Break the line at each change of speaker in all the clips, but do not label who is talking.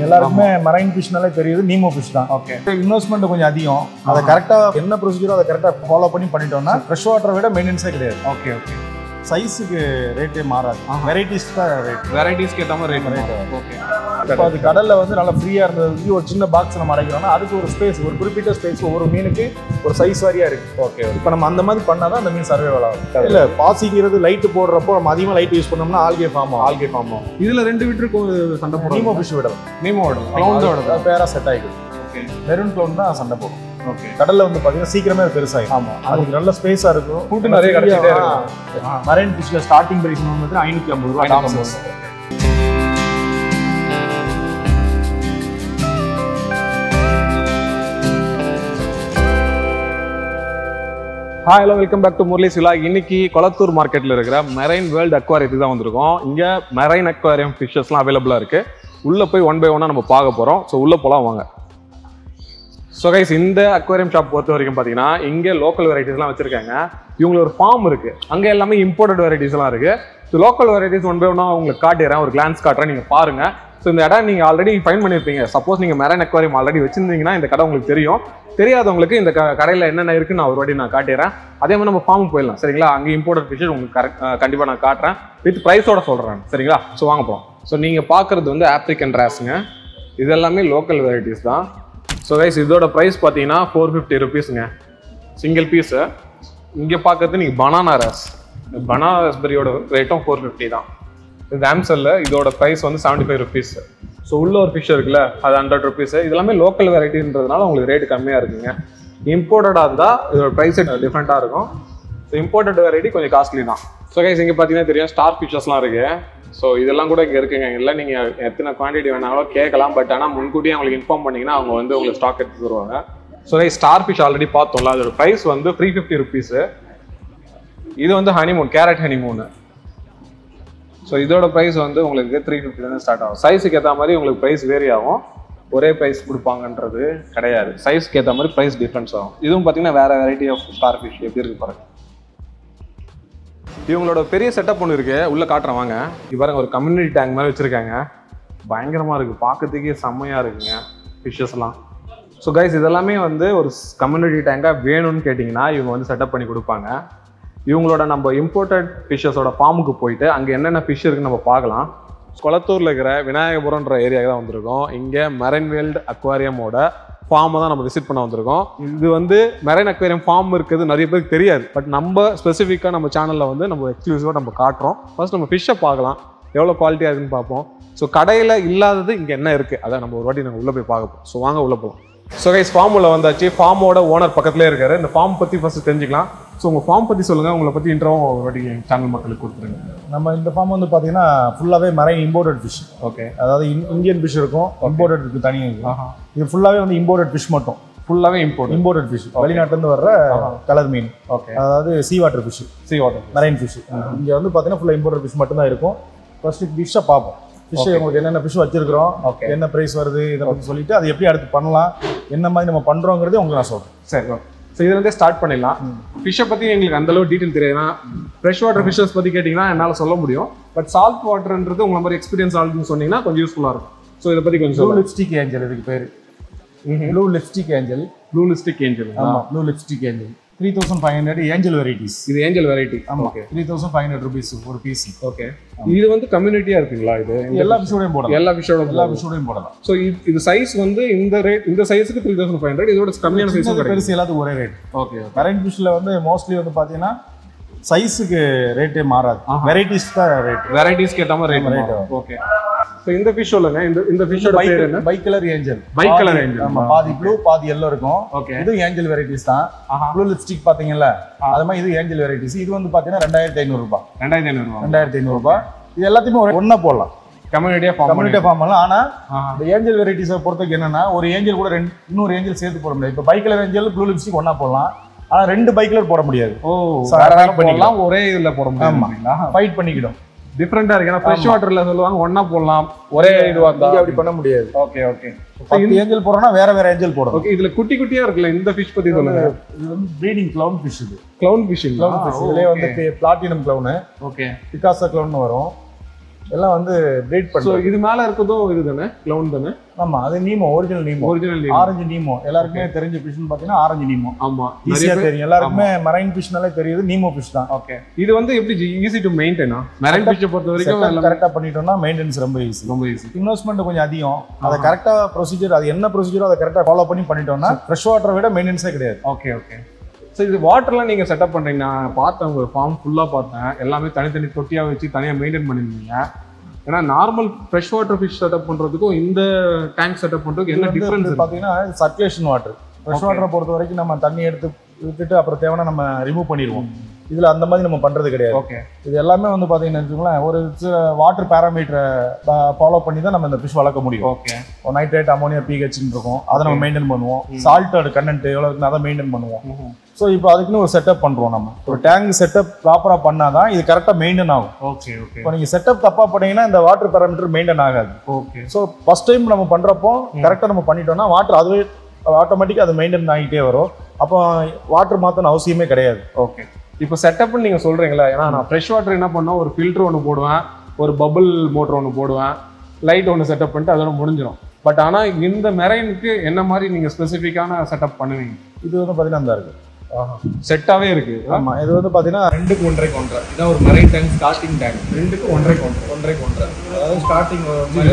எல்லாருக்குமே மரைன் ஃபிஷ்னாலே தெரியுது நீமோ ஃபிஷ் தான்
ஓகே
இன்வெஸ்ட்மெண்ட் கொஞ்சம் அதிகம் அதை கரெக்டாக என்ன ப்ரொசீஜரோ அதை கரெக்டாக ஃபாலோ பண்ணி பண்ணிட்டோம்னா ஃப்ரெஷ் வாட்டரை விட மெயின்டெனன்ஸே கிடையாது
ஓகே ஓகே
சைஸுக்கு ரேட்டே மாறாது வெரைட்டிஸ் தான் ரேட்
வெரைட்டிஸ்க்கு ஏற்ற மாதிரி ரேட் ஓகே
இப்போ அது கடலில் வந்து நல்லா ஃப்ரீயாக இருந்தது ஒரு சின்ன பாக்ஸ் நம்ம அடைக்கிறோம்னா அதுக்கு ஒரு ஸ்பேஸ் ஒரு குறிப்பிட்ட ஸ்பேஸ் ஒரு மீனுக்கு ஒரு சைஸ் வாரியாக இருக்கு
ஓகே
இப்போ நம்ம அந்த மாதிரி பண்ணால் தான் அந்த மீன் சர்வைவல் ஆகும் இல்லை பாசிங்கிறது லைட்டு போடுறப்போ நம்ம அதிகமாக லைட் யூஸ் பண்ணோம்னா ஆல்கே ஃபார்ம் ஆகும்
ஆல்கே ஃபார்ம் இதுல ரெண்டு வீட்டுக்கும் சண்டை
நீமோ
போடுவோம்
ஃபிஷ் விடலாம்
நீமோட கிளவுண்டோட
அது பேரா செட் ஆகிடும்
ஓகே
மெரூன் க்ளவுன் தான் சண்டை போடும்
ஓகே
கடல்ல வந்து பார்த்தீங்கன்னா சீக்கிரமே அது பெருசாகும்
ஆமா
அதுக்கு நல்ல ஸ்பேஸாக இருக்கும்
Food நிறைய கிடைச்சிட்டே
மரைன் ஃபிஷ்ல ஸ்டார்டிங் பிரைஸ் வந்து ஐநூற்றி ஐம்பது ரூபா tops
hi hello welcome back to Murali Sila இன்னைக்கு கொளத்தூர் மார்க்கெட்ல இருக்கிற மெரைன் வேர்ல்டு அக்வாரியத்துக்கு தான் வந்திருக்கோம் இங்க மெரைன் அக்வாரியம் ஃபிஷஸ்லாம் அவைலபிளா இருக்கு உள்ள போய் ஒன் பை ஒன்னா நம்ம பார்க்க போறோம் ஸோ உள்ள போலாம் வாங்க ஸோ கைஸ் இந்த அக்வாரியம் ஷாப் பொறுத்த வரைக்கும் பார்த்தீங்கன்னா இங்கே லோக்கல் வெரைட்டிஸ்லாம் வச்சிருக்காங்க இவங்களுக்கு ஒரு ஃபார்ம் இருக்கு அங்கே எல்லாமே இம்போர்ட்டட் வெரைட்டிஸ்லாம் இருக்கு so local varieties one by ஒன்னா உங்களுக்கு காட்டிடுறேன் ஒரு கிளான்ஸ் காட்டுறேன் நீங்கள் பாருங்க ஸோ இந்த இடம் நீங்கள் ஆல்ரெடி ஃபைன் பண்ணியிருப்பீங்க சப்போஸ் நீங்கள் மெரைன் அக்வாரியம் ஆல்ரெடி வச்சிருந்தீங்கன்னா இந்த கடை உங்களுக்கு தெரியும் தெரியாதவங்களுக்கு இந்த க கடையில் என்னென்ன இருக்குன்னு நான் ஒரு வாட்டி நான் காட்டிடுறேன் அதே மாதிரி நம்ம ஃபார்ம் போயிடலாம் சரிங்களா அங்கே இம்போர்ட்டட் ஃபிஷஸ் உங்களுக்கு கரெக்ட் கண்டிப்பாக நான் காட்டுறேன் வித் ப்ரைஸோட சொல்கிறேன் சரிங்களா ஸோ வாங்க போகிறோம் ஸோ நீங்கள் பார்க்குறது வந்து ஆப்ரிக்கன் ரேஸுங்க இது எல்லாமே லோக்கல் வெரைட்டிஸ் தான் ஸோ கைஸ் இதோட ப்ரைஸ் பார்த்தீங்கன்னா ஃபோர் ஃபிஃப்டி ருபீஸுங்க சிங்கிள் பீஸு இங்கே பார்க்கறது நீங்கள் பனானா ரேஸ் பனானா ராஸ்பெரியோட ரேட்டும் ஃபோர் ஃபிஃப்டி தான் இது ஆம்சல்ல இதோட ப்ரைஸ் வந்து செவன்ட்டி ஃபைவ் ருபீஸ் ஸோ உள்ள ஒரு ஃபிஷ் இருக்குல்ல அது ஹண்ட்ரட் ருபீஸ் இது எல்லாமே லோக்கல் வெரைட்டின்றதுனால உங்களுக்கு ரேட் கம்மியாக இருக்குங்க இம்போர்ட்டடாக இருந்தால் இதோட ப்ரைஸ் டிஃப்ரெண்ட்டாக இருக்கும் ஸோ இம்போர்ட்டட் வெரைட்டி கொஞ்சம் காஸ்ட்லி தான் ஸோ கைஸ் இங்கே பார்த்தீங்கன்னா தெரியும் ஸ்டார் ஃபிஷஸ்லாம் இருக்கு ஸோ இதெல்லாம் கூட இங்கே இருக்குங்க எல்லாம் நீங்கள் எத்தனை குவான்டிட்டி வேணாலும் கேட்கலாம் பட் ஆனால் முன்கூட்டியே அவங்களுக்கு இன்ஃபார்ம் பண்ணிங்கன்னா அவங்க வந்து உங்களுக்கு ஸ்டாக் எடுத்து தருவாங்க so guys star fish already பார்த்தோம்ல அதோட ப்ரைஸ் வந்து த்ரீ ஃபிஃப்டி ருபீஸு இது வந்து ஹனிமூன் கேரட் ஹனிமூனு ஸோ இதோட ப்ரைஸ் வந்து உங்களுக்கு த்ரீ ஃபிஃப்டிலேருந்து ஸ்டார்ட் ஆகும் சைஸுக்கு ஏற்ற மாதிரி உங்களுக்கு ப்ரைஸ் வேரி ஆகும் ஒரே ப்ரைஸ் கொடுப்பாங்கன்றது கிடையாது சைஸ்க்கு ஏற்ற மாதிரி ப்ரைஸ் டிஃப்ரென்ஸ் ஆகும் இதுவும் பார்த்தீங்கன்னா வேற வெரைட்டி ஆஃப் ஸ்டார் ஃபிஷ் எப்படி இருக்கு பாருங்க இவங்களோட பெரிய செட்டப் ஒன்று இருக்கு உள்ள காட்டுறேன் வாங்க இது பாருங்க ஒரு கம்யூனிட்டி டேங்க் மாதிரி வச்சிருக்காங்க பயங்கரமா இருக்கு பார்க்கறதுக்கே செம்மையா இருக்குங்க ஃபிஷ்ஷஸ்லாம் ஸோ கைஸ் இதெல்லாமே வந்து ஒரு கம்யூனிட்டி டேங்காக வேணும்னு கேட்டிங்கன்னா இவங்க வந்து செட்டப் பண்ணி கொடுப்பாங்க இவங்களோட நம்ம இம்போர்ட்டட் ஃபிஷ்ஷஸோட ஃபார்முக்கு போயிட்டு அங்கே என்னென்ன ஃபிஷ் இருக்குன்னு நம்ம பார்க்கலாம் கொளத்தூரில் இருக்கிற விநாயகபுரம்ன்ற ஏரியாவுக்கு தான் வந்திருக்கோம் இங்கே மெரைன் வேல்டு அக்வாரியமோட ஃபார்மை தான் நம்ம விசிட் பண்ண வந்திருக்கோம் இது வந்து மெரைன் அக்வாரியம் ஃபார்ம் இருக்குது நிறைய பேருக்கு தெரியாது பட் நம்ம ஸ்பெசிஃபிக்காக நம்ம சேனலில் வந்து நம்ம எக்ஸ்க்ளூசிவாக நம்ம காட்டுறோம் ஃபர்ஸ்ட் நம்ம ஃபிஷ்ஷை பார்க்கலாம் எவ்வளோ குவாலிட்டியாக இருக்குன்னு பார்ப்போம் ஸோ கடையில் இல்லாதது இங்கே என்ன இருக்குது அதை நம்ம ஒரு வாட்டி நாங்கள் உள்ளே போய் பார்க்க போகிறோம் ஸோ வாங்க உள்ளே போகலாம் ஸோ கைஸ் ஃபார்ம் உள்ள வந்தாச்சு ஃபார்மோட ஓனர் பக்கத்துலேயே இருக்காரு இந்த ஃபார்ம் பற்றி ஃபர்ஸ்ட் தெரிஞ்சுக்கலாம் ஸோ உங்கள் ஃபார்ம் பற்றி சொல்லுங்கள் உங்களை பற்றி இன்ட்ரோவும் ஒரு வாட்டி சேனல் மக்களுக்கு கொடுத்துருங்க
நம்ம இந்த ஃபார்ம் வந்து பார்த்தீங்கன்னா ஃபுல்லாகவே மரைன் இம்போர்ட்டட் ஃபிஷ்
ஓகே
அதாவது இன்- இந்தியன் ஃபிஷ் இருக்கும் இம்போர்ட்டட் இருக்கு தனியாக இருக்கும் இது ஃபுல்லாகவே வந்து இம்போர்ட்டட் ஃபிஷ் மட்டும்
ஃபுல்லாகவே இம்போர்ட்
இம்போர்ட்டட் ஃபிஷ் வெளிநாட்டிலேருந்து வர்ற கலர் மீன்
ஓகே
அதாவது sea water fish
sea water
marine fish இங்கே வந்து பார்த்தீங்கன்னா ஃபுல்லாக இம்போர்ட்டட் ஃபிஷ் மட்டும் தான் இருக்கும் ஃபர்ஸ்ட் ஃபிஷ்ஷை பார்ப்போம் ஃபிஷ் உங்களுக்கு என்னென்ன ஃபிஷ் வச்சிருக்கிறோம்
Okay.
என்ன ப்ரைஸ் வருது இதை பற்றி சொல்லிட்டு அதை எப்படி அடுத்து பண்ணலாம் என்ன மாதிரி நம்ம பண்ணுறோங்கிறதே உங்களுக்கு நான் சொல்கிறேன்
சரி ஓகே ஸோ இதுலேருந்தே ஸ்டார்ட் பண்ணிடலாம் ஃபிஷ்ஷை பற்றி எங்களுக்கு அந்த அளவு டீட்டெயில் தெரியாது ஏன்னா ஃப்ரெஷ் வாட்டர் ஃபிஷஸ் பற்றி கேட்டிங்கன்னா என்னால் சொல்ல முடியும் பட் சால்ட் வாட்டர்ன்றது உங்களை மாதிரி எக்ஸ்பீரியன்ஸ் ஆளுன்னு சொன்னீங்கன்னா கொஞ்சம் யூஸ்ஃபுல்லாக இருக்கும் ஸோ இதை பற்றி கொஞ்சம்
ப்ளூ
சொல்லுங்கள்
லிப்ஸ்டிக் ஏஞ்சல் இதுக்கு பேர் blue lipstick angel
blue lipstick angel
ஆமாம் blue lipstick angel three thousand five hundred angel varieties
இது ஏஞ்சல் வெரைட்டி
ஆமாம்
okay
three thousand five hundred rupees ஒரு பீஸ்
ஓகே இது வந்து கம்யூனிட்டியாக இருக்குங்களா இது
எல்லா ஃபிஷ்ஷோடையும் போடலாம்
எல்லா ஃபிஷ்ஷோட
எல்லா ஃபிஷ்ஷோடையும் போடலாம்
ஸோ இது சைஸ் வந்து இந்த ரேட் இந்த சைஸுக்கு த்ரீ தௌசண்ட் ஃபைவ் ஹண்ட்ரட் இதோட கம்மியான சைஸும்
சின்னது
கிடைக்கும்
பெருசு எல்லாத்துக்கும் ஒரே ரேட்
ஓகே
கரண்ட் ஃபிஷ்ஷில் வந்து மோஸ்ட்லி வந்து பார்த்தீங்கன்னா சைஸுக்கு ரேட்டே மாறாது வெரைட்டிஸ் தான் ரேட்
வெரைட்டிஸ்க்கு ஏற்ற மாதிரி ரேட்
rate
ஓகே ஸோ இந்த ஃபிஷ் சொல்லுங்க இந்த இந்த ஃபிஷ்ஷோட பேர் என்ன
bicolour angel
Bike colour angel.
ஆமா பாதி ப்ளூ பாதி எல்லோ இருக்கும்
ஓகே
இது ஏஞ்சல் வெரைட்டிஸ் தான் ப்ளூ லிப்ஸ்டிக் பாத்தீங்கல்ல அது மாதிரி இது ஏஞ்சல் வெரைட்டிஸ் இது வந்து பாத்தீங்கன்னா ரெண்டாயிரத்தி ஐநூறு ரூபாய்
ரெண்டாயிரத்தி ஐநூறுவா
ரெண்டாயிரத்தி ஐநூறு ரூபாய் இது எல்லாத்தையுமே ஒரு ஒண்ணா போடலாம்
கம்யூனிட்டியாக ஃபார்ம்
கம்யூனிட்டி ஃபார்ம் பண்ணலாம் ஆனா
ஆஹா.
இந்த ஏஞ்சல் வெரைட்டிஸை பொறுத்தவரைக்கும் என்னன்னா ஒரு ஏஞ்சல் கூட ரெண்டு இன்னொரு ஏஞ்சல் சேர்த்து போட முடியாது இப்போ bicolour angel blue lipstick ஒண்ணா போடலாம் ஆனா ரெண்டு பைக் கலர் போட முடியாது
ஓ
So,
வேற வேற
fight பண்ணிக்கலாம்.
போடலாம் ஒரே இதுல போட முடியுங்களா
ஃபைட் பண்ணிக்கிடும்
டிஃப்ரெண்டா இருக்கு ஏன்னா ஃப்ரெஷ் வாட்டர்ல சொல்லுவாங்க ஒண்ணா போடலாம் ஒரே இதுவா இருந்தா
இங்க அப்படி பண்ண முடியாது
ஓகே ஓகே
பத்து ஏஞ்சல் போடுறோம்னா வேற வேற ஏஞ்சல் போடணும்
ஓகே இதுல குட்டி குட்டியா இருக்குல்ல இந்த ஃபிஷ் பத்தி சொல்லுங்க
இது வந்து ப்ரீடிங் கிளவுன் ஃபிஷ் இது
கிளவுன் ஃபிஷிங்
கிளவுன் ஃபிஷ் இதுலயே வந்து platinum clown
okay
Picasso clown வரும் எல்லாம் வந்து ப்ரீட்
ஸோ
பண்ணுறோம்
இது மேல இருக்கிறதும் இது தானே கிளவுன் தானே
ஆமா அது Nemo original Nemo
original
orange Nemo எல்லாருக்குமே தெரிஞ்ச ஃபிஷ்னு பார்த்தீங்கன்னா ஆரஞ்சு நீமோ
ஆமா நிறைய
ஈஸியா
பேர்
தெரியும் எல்லாருக்குமே மரைன் ஃபிஷ்னாலே தெரியுது நீமோ ஃபிஷ் தான்
ஓகே இது வந்து எப்படி ஈஸி டு மெயின்டைனா மெரைன் ஃபிஷ்ஷை பொறுத்த வரைக்கும் எல்லாமே
கரெக்டாக பண்ணிட்டோம்னா மெயின்டெனன்ஸ் ரொம்ப ஈஸி
ரொம்ப ஈஸி
இன்வெஸ்ட்மெண்ட் கொஞ்சம் அதிகம் அதை
ஆஹா.
கரெக்டாக ப்ரொசீஜர் அது என்ன ப்ரொசீஜரோ அதை கரெக்டாக ஃபாலோ பண்ணி பண்ணிட்டோம்னா ஃப்ரெஷ் வாட்டரை விட மெயின்டெனன்ஸே கிடையாது
ஓகே ஓகே ஸோ இது வாட்டர்லாம் நீங்கள் செட்டப் பண்ணுறீங்க நான் பார்த்தேன் உங்கள் ஃபார்ம் ஃபுல்லாக பார்த்தேன் எல்லாமே தனித்தனி தொட்டியாக வச்சு தனியாக மெயின்டைன் பண்ணியிருந்தீங்க ஏன்னா normal fresh water fish setup பண்ணுறதுக்கும் இந்த டேங்க் செட்டப் பண்ணுறதுக்கு என்ன டிஃப்ரென்ஸ் இருக்கு
பார்த்தீங்கன்னா சர்க்குலேஷன் வாட்டர் ஃப்ரெஷ்
Okay.
வாட்டரை பொறுத்த வரைக்கும் நம்ம தண்ணி எடுத்து விட்டுட்டு அப்புறம் தேவைன்னா நம்ம ரிமூவ் பண்ணிடுவோம் இதில் அந்த மாதிரி நம்ம பண்ணுறது கிடையாது
ஓகே
இது எல்லாமே வந்து பார்த்தீங்கன்னு வச்சுக்கோங்களேன் ஒரு வாட்டர் பேராமீட்டரை ஃபாலோ பண்ணி தான் நம்ம இந்த ஃபிஷ் வளர்க்க முடியும்
ஓகே
நைட்ரேட் அமோனியா பிஹெச்னு இருக்கும் அதை நம்ம
Okay.
மெயின்டைன் பண்ணுவோம்
ம்.
சால்ட்டோட கண்டென்ட் எவ்வளோ இருக்குன்னு அதை மெயின்டைன் பண்ணுவோம் ஸோ இப்போ அதுக்குன்னு ஒரு செட்டப் பண்ணுறோம் நம்ம ஒரு டேங்க் செட்டப் ப்ராப்பராக பண்ணாதான் இது கரெக்டாக மெயின்டைன் ஆகும்
ஓகே ஓகே
இப்போ நீங்கள் செட்டப் தப்பாக பண்ணீங்கன்னா இந்த வாட்டர் பேராமீட்டர் மெயின்டைன் ஆகாது
ஓகே
ஸோ ஃபர்ஸ்ட் டைம் நம்ம பண்ணுறப்போ கரெக்டாக நம்ம பண்ணிட்டோம்னா வாட்டர் அதுவே ஆட்டோமேட்டிக்காக அது மெயின்டைன் ஆகிட்டே வரும் அப்போ வாட்டர் மாற்றணும் அவசியமே கிடையாது
ஓகே இப்போ செட்டப்னு நீங்கள் சொல்கிறீங்களா ஏன்னா நான் ஃப்ரெஷ் வாட்டர் என்ன பண்ணோம் ஒரு ஃபில்டர் ஒன்று போடுவேன் ஒரு பபிள் மோட்டர் ஒன்று போடுவேன் லைட் ஒன்று செட்டப் பண்ணிட்டு அதோட முடிஞ்சிடும் பட் ஆனால் இந்த மெரைனுக்கு என்ன மாதிரி நீங்கள் ஸ்பெசிஃபிக்கான செட்டப் பண்ணுவீங்க
இது வந்து பார்த்தீங்கன்னா அந்த இருக்கு
செட்டாகவே இருக்கு
ஆமாம் இது வந்து பார்த்தீங்கன்னா
ரெண்டுக்கு ஒன்றரைக்கு ஒன்றரை இதான் ஒரு மெரைன் டேங்க் ஸ்டார்டிங் டேங்க் ரெண்டுக்கு ஒன்றரைக்கு ஒன்றரை
ஒன்றரைக்கு ஒன்றரை அதாவது ஸ்டார்டிங்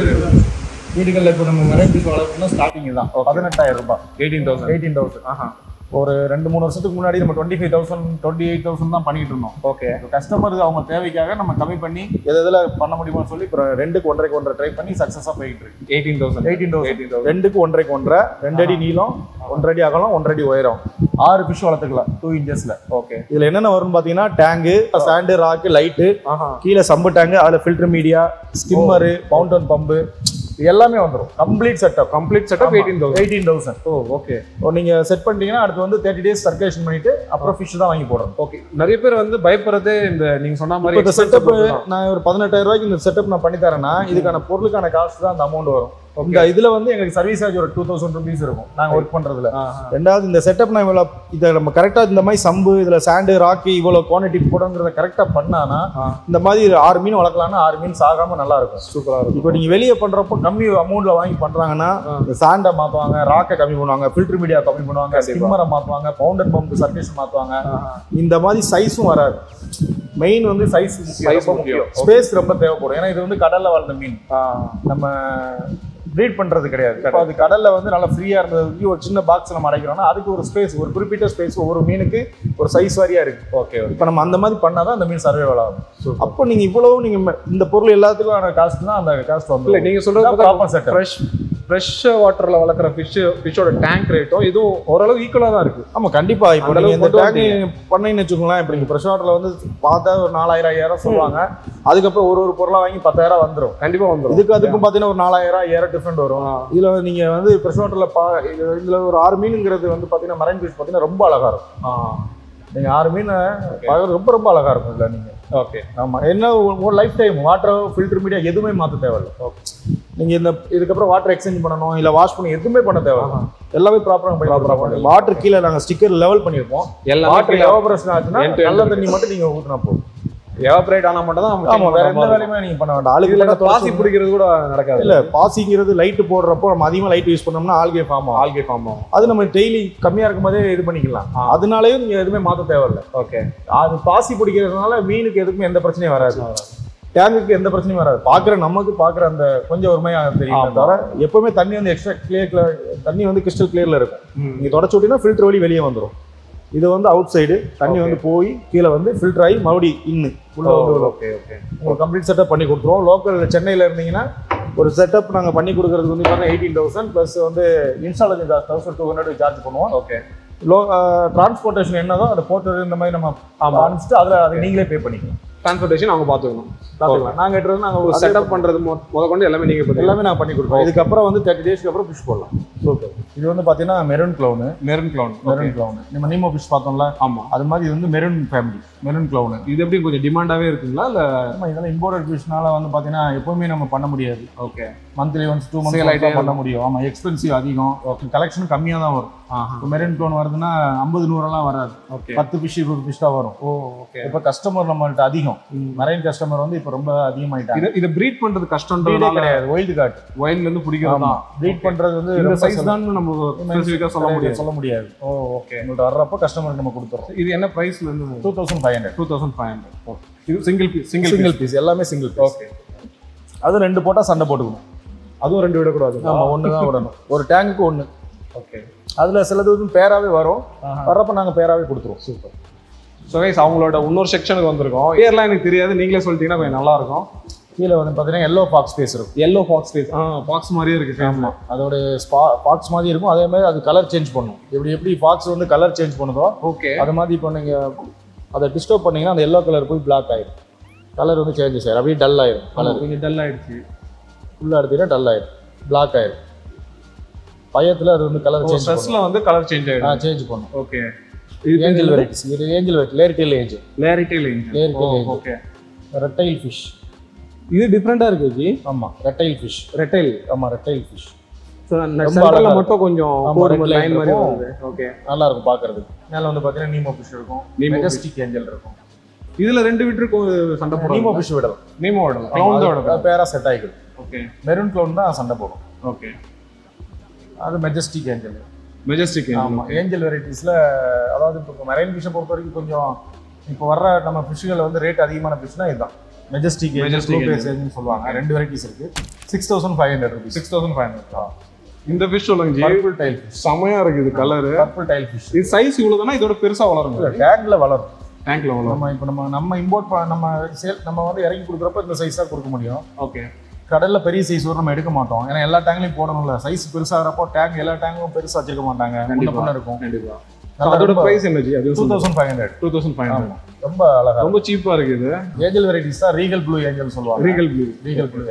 வீடுகளில் இப்போ நம்ம மெரைன் பீஸ் வளர்க்கணும்னா ஸ்டார்டிங் தான் பதினெட்டாயிரம் ரூபாய்
எயிட்டீன் தௌசண்ட்
எயிட்டீன் தௌசண்ட்
ஆஹா
ஒரு ரெண்டு மூணு வருஷத்துக்கு முன்னாடி நம்ம twenty five thousand twenty eight thousand தான் பண்ணிட்டு இருந்தோம்
ஓகே
கஸ்டமருக்கு அவங்க தேவைக்காக நம்ம கம்மி பண்ணி எது எதில் பண்ண முடியுமோன்னு சொல்லி இப்போ ரெண்டுக்கு ஒன்றரைக்கு ஒன்றரை ட்ரை பண்ணி சக்ஸஸாக போயிட்டு இருக்கு
eighteen thousand
eighteen thousand
eighteen thousand
ரெண்டுக்கு ஒன்றரைக்கு ஒன்றரை ரெண்டு அடி நீளம் ஒன்றரை அடி அகலம் ஒன்றரை அடி உயரம் ஆறு ஃபிஷ் வளர்த்துக்கலாம் டூ இன்ச்சஸ்ல
ஓகே
இதுல என்னென்ன வரும்னு பாத்தீங்கன்னா டேங்கு சாண்டு ராக்கு லைட்டு
ஆஹா
கீழே சம்பு டேங்கு அதுல filter media skimmer fountain pump இது எல்லாமே வந்துடும் complete setup
complete setup eighteen thousand
eighteen thousand
oh okay
நீங்க செட் பண்ணிட்டீங்கன்னா அடுத்து வந்து தேர்ட்டி டேஸ் சர்க்குலேஷன் பண்ணிட்டு அப்புறம் ஃபிஷ் தான் வாங்கி போடுறோம்
ஓகே நிறைய பேர் வந்து பயப்படுறதே இந்த நீங்க சொன்ன
இப்போ
மாதிரி
இந்த
expensive
செட்டப்
பொருள் தான்.
நான் ஒரு பதினெட்டாயிரம் ரூபாய்க்கு இந்த செட்டப் நான் பண்ணி தரேன்னா இதுக்கான பொருளுக்கான காஸ்ட் தான் அந்த அமௌண்ட் வரும்
Okay.
இந்த இதுல வந்து எங்களுக்கு சர்வீஸ் சார்ஜ் ஒரு டூ தௌசண்ட் ருபீஸ் இருக்கும் நாங்க ஒர்க் பண்றதுல
ஆஹா.
ரெண்டாவது இந்த செட்டப் நான் இவ்வளோ இதை நம்ம கரெக்டாக இந்த மாதிரி சம்பு இதில் சாண்டு ராக்கி இவ்வளோ குவான்டிட்டி போடுங்கிறத கரெக்டாக பண்ணானா
ஆ.
இந்த மாதிரி ஆறு மீன் வளர்க்கலாம்னா ஆறு மீன் சாகாம நல்லா இருக்கும்
சூப்பரா இருக்கும்
இப்போ நீங்கள் வெளியே பண்ணுறப்போ கம்மி அமௌண்ட்டில் வாங்கி பண்ணுறாங்கன்னா
ஆ.
இந்த சாண்டை மாற்றுவாங்க ராக்கை கம்மி பண்ணுவாங்க ஃபில்டர் மீடியா கம்மி பண்ணுவாங்க
கண்டிப்பா.
ஸ்கிம்மரை மாற்றுவாங்க பவுண்டர் பம்ப் சர்க்குலேஷன் மாற்றுவாங்க
ஆஹா.
இந்த மாதிரி சைஸும் வராது மெயின் வந்து சைஸ்
Size முக்கியம்.
ஸ்பேஸ் ரொம்ப தேவைப்படும் ஏன்னா இது வந்து கடல்ல வாழ்ந்த மீன்
ஆ.
நம்ம ப்ரீட் பண்றது கிடையாது இப்போ அது கடல்ல வந்து நல்லா ஃப்ரீயா இருந்தது ஒரு சின்ன பாக்ஸ் நம்ம அடைக்கிறோம்னா அதுக்கு ஒரு ஸ்பேஸ் ஒரு குறிப்பிட்ட ஸ்பேஸ் ஒவ்வொரு மீனுக்கு ஒரு சைஸ் வாரியா இருக்கு
ஓகே ஓகே
இப்போ நம்ம அந்த மாதிரி பண்ணாதான் அந்த மீன் சர்வைவல் ஆகும்
Super.
அப்போ நீங்க இவ்வளவு நீங்க ம- இந்த பொருள் எல்லாத்துக்கும் காஸ்ட் தான் அந்த காஸ்ட்
இல்ல
வந்து
நீங்க சொல்றது
ப்ராப்பர் செட்டப்
ஃப்ரெஷ் ஃப்ரெஷ் வாட்டர்ல வளர்க்குற ஃபிஷ் ஃபிஷ்ஷோட டேங்க் ரேட்டும் இதுவும் ஓரளவு ஈக்குவலா தான் இருக்கு
ஆமா கண்டிப்பா இப்போ
அந்த
நீங்க இந்த
அளவுக்கு கொண்டு
டேங்க் பண்ணீங்கன்னு வச்சுக்கோங்களேன் இப்போ நீங்க ஃப்ரெஷ் வாட்டர்ல வந்து பார்த்தா ஒரு நாலாயிரம் ஐயாயிரம் சொல்லுவாங்க அதுக்கப்புறம் ஒரு ஒரு பொருளா வாங்கி பத்தாயிரம் வந்துரும்
கண்டிப்பா வந்துரும்
இதுக்கு அதுக்கும் பார்த்தீங்கன்னா ஒரு நாலாயிரம் ஐயாயிரம் டிஃப்ரெண்ட் வரும்
ஆ.
இதுல நீங்க வந்து ஃப்ரெஷ் வாட்டர்ல பா இது- இதுல ஒரு ஆறு மீனுங்கிறது வந்து பாத்தீங்கன்னா மரைன் ஃபிஷ் பாத்தீங்கன்னா ரொம்ப அழகா இருக்கும்
ஆ.
நீங்க ஆறு மீன் பார்க்கறது ரொம்ப ரொம்ப அழகா இருக்கும் இதுல நீங்க
ஓகே
ஆமா என்ன ஒரு- ஒரு lifetime water filter media எதுவுமே மாத்த தேவையில்ல நீங்க இந்த இதுக்கப்புறம் வாட்டர் எக்ஸ்சேஞ்ச் பண்ணணும் இல்ல வாஷ் பண்ணி எதுவுமே பண்ண தேவையில்ல எல்லாமே ப்ராப்பரா பண்ணி வாட்டர் கீழே நாங்க ஸ்டிக்கர் லெவல் பண்ணிருப்போம் வாட்டர்
எல்லாமே
எவாபரேஷன் ஆச்சுன்னா
End to end
நல்ல தண்ணி மட்டும் நீங்க ஊத்துனா போதும்
எவாபரேட் ஆனா மட்டும் தான்
ஆமா வேற எந்த வேலையுமே நீங்க பண்ண வேண்டாம் ஆளுக்கு
இதுல
இல்ல
பாசி பிடிக்கிறது கூட நடக்காது
இல்ல பாசிங்கிறது லைட் போடுறப்போ நம்ம அதிகமா லைட் யூஸ் பண்ணோம்னா ஆல்கே ஃபார்ம் ஆகும்
ஆல்கே ஃபார்ம் ஆகும்
அது நம்ம டெய்லி கம்மியா இருக்கும் போதே இது பண்ணிக்கலாம்
ஆ.
அதனாலயும் நீங்க எதுவுமே மாத்த தேவையில்ல
ஓகே
அது பாசி பிடிக்கிறதுனால மீனுக்கு எதுக்குமே எந்த பிரச்சனையும் வராது டேங்குக்கு எந்த பிரச்சனையும் வராது பாக்குற நமக்கு பாக்குற அந்த கொஞ்சம் ஒருமையா தெரியும்
ஆமா.
தவிர எப்பவுமே தண்ணி வந்து எக்ஸ்ட்ரா கிளியர் தண்ணி வந்து கிறிஸ்டல் கிளியர்ல இருக்கும்
ம்.
நீங்க தொடச்சு விட்டீங்கன்னா ஃபில்டர் வழி வெளியே வந்துரும் இது வந்து அவுட் சைடு தண்ணி
Okay.
வந்து போய் கீழே வந்து ஃபில்டர் ஆகி மறுபடி இன்னு உள்ள வந்து விழும்.
ஓகே ஓகே
உங்களுக்கு கம்ப்ளீட் செட்டப் பண்ணி கொடுத்துருவோம் லோக்கல் சென்னையில் இருந்தீங்கன்னா ஒரு செட்டப் நாங்கள் பண்ணி கொடுக்கறதுக்கு வந்து பார்த்தீங்கன்னா எயிட்டீன் தௌசண்ட் ப்ளஸ் வந்து installation charge thousand two hundred charge பண்ணுவோம்
ஓகே
லோ டிரான்ஸ்போர்ட்டேஷன் என்னதோ அதை போட்டு இந்த மாதிரி நம்ம அனுப்பிச்சிட்டு அதில் அதை நீங்களே பே பண்ணிக்கலாம்
டிரான்ஸ்போர்ட்டேஷன் அவங்க பாத்துக்கணும்
பார்த்துக்கலாம் நாங்கள் எடுத்து நாங்கள்
ஒரு செட்டப் பண்றது மொ- முத கொண்டு எல்லாமே நீங்க பண்ணுங்க
எல்லாமே நாங்கள் பண்ணி கொடுப்போம் இதுக்கப்புறம் வந்து தேர்ட்டி டேஸ்க்கு அப்புறம் ஃபிஷ் போடலாம் சூப்பர் இது வந்து பார்த்தீங்கன்னா maroon clown
maroon clown
maroon clown நம்ம நீமோ ஃபிஷ் பார்த்தோம்ல
ஆமா
அது மாதிரி இது வந்து மெரூன் ஃபேமிலி மெரூன் க்ளவுனு
இது எப்படி கொஞ்சம் டிமாண்டாவே இருக்குங்களா இல்ல
ஆமா இதெல்லாம் இம்போர்ட்டட் ஃபிஷ்னால வந்து பார்த்தீங்கன்னா எப்பவுமே நம்ம பண்ண முடியாது
okay
monthly once two
Sale
months
ஆயிட்டே
பண்ண முடியும் ஆமா எக்ஸ்பென்சிவ் அதிகம் கலெக்ஷன் கம்மியாக தான் வரும்
ஆஹா
இப்போ மெரூன் க்ளோன் வருதுன்னா ஐம்பது நூறெல்லாம் வராது
ஓகே
பத்து ஃபிஷ் இருபது ஃபிஷ் தான் வரும்
ஓ ஓகே
இப்போ கஸ்டமர் நம்மள்ட்ட அதிகம் மரைன் கஸ்டமர் வந்து இப்போ ரொம்ப அதிகமாயிட்டாங்க
இத இத ப்ரீட் பண்றது
Breed ஏ
கஷ்டம்ன்றதுனால
கிடையாது ஒயில்டு காட்
வயல்ல இருந்து பிடிக்கிறது தான்
ப்ரீட் பண்றது வந்து
இந்த
ரொம்ப
சைஸ்
சில-
தான் நம்ம ஸ்பெசிஃபிக்கா சொல்ல முடியாது
சொல்ல முடியாது
ஓ ஓகே
உங்கள்ட்ட வர்றப்போ கஸ்டமருக்கு நம்ம கொடுத்துறோம்
இது என்ன பிரைஸ்ல இருந்து
two thousand five hundred
two thousand five hundred இது single piece single
single piece எல்லாமே சிங்கிள் பீஸ்
ஓகே
அது ரெண்டு போட்டால் சண்டை போட்டுக்கணும்
அதுவும் ரெண்டு விடக்கூடாது
ஆமா ஒன்று தான் விடணும் ஒரு டேங்குக்கு ஒன்று
ஓகே
அதில் சிலது வந்து பேராவே வரும் வர்றப்ப நாங்கள் பேராவே கொடுத்துருவோம்
சூப்பர் ஸோ கைஸ் அவங்களோட இன்னொரு செக்ஷனுக்கு வந்திருக்கோம் பேர்லாம் எனக்கு தெரியாது நீங்களே சொல்லிட்டீங்கன்னா கொஞ்சம் நல்லா இருக்கும்
கீழே வந்து பார்த்தீங்கன்னா எல்லோ பாக்ஸ் ஸ்பேஸ் இருக்கும்
எல்லோ ஃபாக்ஸ் ஃபேஸ் ஆ ஃபாக்ஸ் மாதிரியே இருக்கு
ஆமா அதோட ஸ்பா பாக்ஸ் மாதிரி இருக்கும் அதே மாதிரி அது கலர் சேஞ்ச் பண்ணும் எப்படி எப்படி பாக்ஸ் வந்து கலர் சேஞ்ச் பண்ணுதோ
ஓகே
அது மாதிரி இப்போ நீங்கள் அதை டிஸ்டர்ப் பண்ணீங்கன்னா அந்த எல்லோ கலர் போய் பிளாக் ஆயிடும் கலர் வந்து சேஞ்சஸ் ஆயிடும் அப்படியே டல் ஆயிடும் கலர்
கொஞ்சம் டல் ஆயிடுச்சு
ஃபுல்லாக எடுத்தீங்கன்னா டல் ஆயிடும் பிளாக் ஆயிடும் பயத்தில் அது வந்து கலர் சேஞ்ச் பண்ணும்
ஸ்ட்ரெஸ்ல வந்து கலர் சேஞ்ச் ஆயிடும்
சேஞ்ச் பண்ணும்
ஓகே
ஏஞ்சல் வெரைட்டிஸ் இது angel variety lyretail angel
lyretail
lyretail angel
okay
red tail fish
இது டிஃப்ரெண்டா இருக்கு ஜி
ஆமா ரெட்டைல் ஃபிஷ்
ரெட்டைல்
ஆமா ரெட்டைல் ஃபிஷ்
சென்டர்ல
அழகா
மட்டும் கொஞ்சம்
ஆமா,
கோடு
red line
லைன் மாதிரி
இருக்கும்.
வருது ஓகே
நல்லா இருக்கும் பார்க்கறதுக்கு மேலே வந்து பார்த்தீங்கன்னா நீமோ ஃபிஷ் இருக்கும்
Nemo
மெஜஸ்டிக் ஏஞ்சல் இருக்கும்
இதுல ரெண்டு விட்டுருக்கும் சண்டை போடும்
நீமோ ஃபிஷ் விடலாம்
நீமோ விடலாம் கிளவுண்ட் விடலாம்
அது பேரா செட் ஆகிடும்
ஓகே
மெரூன் க்ளவுன் தான் சண்டை போடும்
ஓகே
அது மெஜஸ்டிக் ஏஞ்சல்
மெஜஸ்டிக்
ஆமா ஏஞ்சல் வெரைட்டிஸ்ல அதாவது இப்போ மெரைன் ஃபிஷ்ஷை பொறுத்த வரைக்கும் கொஞ்சம் இப்போ வர்ற நம்ம ஃபிஷ்கள் வந்து ரேட் அதிகமான ஃபிஷ்னா இதுதான் மெஜஸ்டிக்
Majestic
மெஜஸ்டிக் ஏஞ்சல் சொல்லுவாங்க ரெண்டு வெரைட்டிஸ் இருக்கு six thousand five hundred rupees
six thousand five hundred இந்த ஃபிஷ் சொல்லுங்க ஜி
பர்பிள் டைல் ஃபிஷ்
செமையா இருக்கு இது கலர்
பர்பிள் டைல் ஃபிஷ்
இது சைஸ் இவ்வளவுதானா இதோட பெருசா வளருங்க
டேங்க்ல வளரும்
டேங்க்ல வளரும்
நம்ம இப்போ நம்ம நம்ம இம்போர்ட் நம்ம சேல் நம்ம வந்து இறக்கி கொடுக்குறப்ப இந்த சைஸ் தான் கொடுக்க முடியும்
ஓகே
கடல்ல பெரிய சைஸ் வரும் நம்ம எடுக்க மாட்டோம் ஏன்னா எல்லா டேங்க்லையும் போடணும்ல சைஸ் பெருசாகிறப்போ டேங்க் எல்லா டேங்கும் பெருசா வச்சிருக்க மாட்டாங்க முன்ன
கண்டிப்பா.
பின்ன இருக்கும்
கண்டிப்பா
நல்லா
அதோட
ரொம்ப-
பிரைஸ் என்ன ஜி அது
two thousand five hundred
two thousand five hundred
ரொம்ப அழகா
ரொம்ப சீப்பா இருக்கு இது
ஏஞ்சல் வெரைட்டிஸ் தான் ரீகல் ப்ளூ ஏஞ்சல் சொல்லுவாங்க
ரீகல் ப்ளூ
ரீகல் ப்ளூ